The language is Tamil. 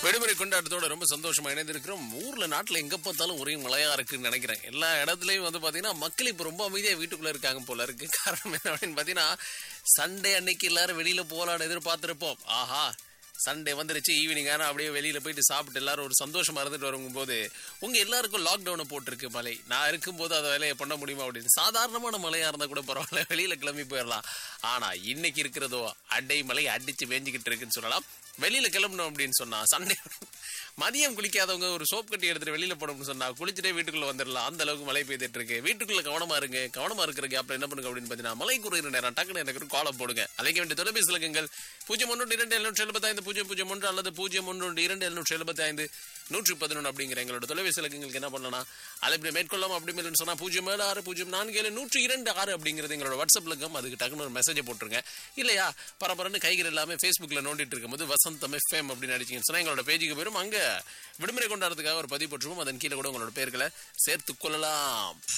விடுமுறை கொண்டாட்டத்தோட ரொம்ப சந்தோஷமா இணைந்திருக்கிறோம் ஊர்ல நாட்டுல எங்க பார்த்தாலும் ஒரே மழையா இருக்குன்னு நினைக்கிறேன் எல்லா இடத்துலயும் வந்து பாத்தீங்கன்னா மக்கள் இப்ப ரொம்ப அமைதியா வீட்டுக்குள்ள இருக்காங்க போல இருக்கு காரணம் என்ன அப்படின்னு பாத்தீங்கன்னா சண்டே அன்னைக்கு எல்லாரும் வெளியில போலான்னு எதிர்பார்த்திருப்போம் ஆஹா சண்டே வந்துருச்சு ஈவினிங் ஆனால் அப்படியே வெளியில போயிட்டு சாப்பிட்டு எல்லாரும் ஒரு சந்தோஷமா இருந்துட்டு வரும்போது உங்க எல்லாருக்கும் லாக்டவுனை போட்டிருக்கு மழை நான் இருக்கும்போது அதை வேலையை பண்ண முடியுமா அப்படின்னு சாதாரணமான மழையா இருந்தா கூட பரவாயில்ல வெளியில கிளம்பி போயிடலாம் ஆனா இன்னைக்கு இருக்கிறதோ அடை மலை அடிச்சு வேஞ்சிக்கிட்டு இருக்குன்னு சொல்லலாம் வெளியில கிளம்பணும் அப்படின்னு சொன்னா சண்டே மதியம் குளிக்காதவங்க ஒரு சோப் கட்டி எடுத்துட்டு வெளியில போனோம்னு சொன்னா குளிச்சுட்டே வீட்டுக்குள்ள வந்துடலாம் அந்த அளவுக்கு மழை பெய்துட்டு இருக்கு வீட்டுக்குள்ள கவனமா இருங்க கவனமா இருக்கிற கேப்ல என்ன பண்ணுங்க அப்படின்னு பாத்தீங்கன்னா மழை குறையிற நேரம் டக்குனு எனக்கு ஒரு காலம் போடுங்க அழைக்க வேண்டிய தொலைபேசி இலக்கங்கள் பூஜ்ஜியம் ஒன்று இரண்டு எழுநூற்றி எழுபத்தி ஐந்து பூஜ்ஜியம் பூஜ்ஜியம் ஒன்று அல்லது பூஜ்ஜியம் ஒன்று இரண்டு எழுநூற்றி எழுபத்தி ஐந்து நூற்றி பதினொன்று அப்படிங்கிற எங்களோட தொலைபேசி இலக்கங்களுக்கு என்ன பண்ணலாம் அழைப்பினை மேற்கொள்ளாம அப்படி மேலும் சொன்னா பூஜ்ஜியம் ஏழு ஆறு பூஜ்ஜியம் நான்கு ஏழு நூற்றி இரண்டு ஆறு அப்படிங்கிறது எங்களோட வாட்ஸ்அப் இலக்கம் அதுக்கு டக்குனு ஒரு மெசேஜ் போட்டுருங்க இல்லையா பரபரன்னு கைகள் எல்லாமே ஃபேஸ்புக்ல நோண்டிட்டு இருக்கும்போது வசந்தம் எஃப்எம் அப்படின்னு அடிச்சிங்கன்னு சொன்னா எங்களோட பேஜுக்கு போயிடும் அங்க விடுமுறை கொண்டாடுறதுக்காக ஒரு பதிவு போட்டுருவோம் அதன் கீழே கூட உங்களோட பேர்களை சேர்த்துக் கொள்ளலாம்